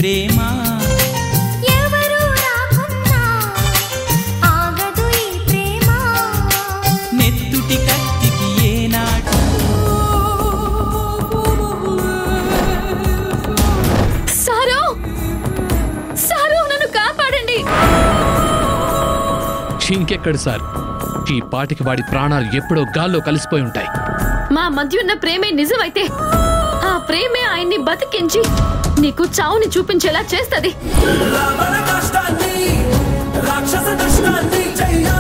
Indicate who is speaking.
Speaker 1: ప్రేమ
Speaker 2: ఎవరు రాకున్నా ఆగదు ఈ ప్రేమ
Speaker 1: నెత్తుటి కత్తికి ఏనాడు
Speaker 3: సారు సారు నన్ను కాపాడండి
Speaker 4: ఇంకెక్కడు సార్ ఈ పాటికి వాడి ప్రాణాలు ఎప్పుడో గాల్లో కలిసిపోయి ఉంటాయి
Speaker 3: మా మధ్య ఉన్న ప్రేమే నిజమైతే ఆ ప్రేమే ఆయన్ని బతికించి నీకు చావుని చూపించేలా చేస్తది
Speaker 5: రావణ కష్టాన్ని రాక్షస నష్టాన్ని చెయ్య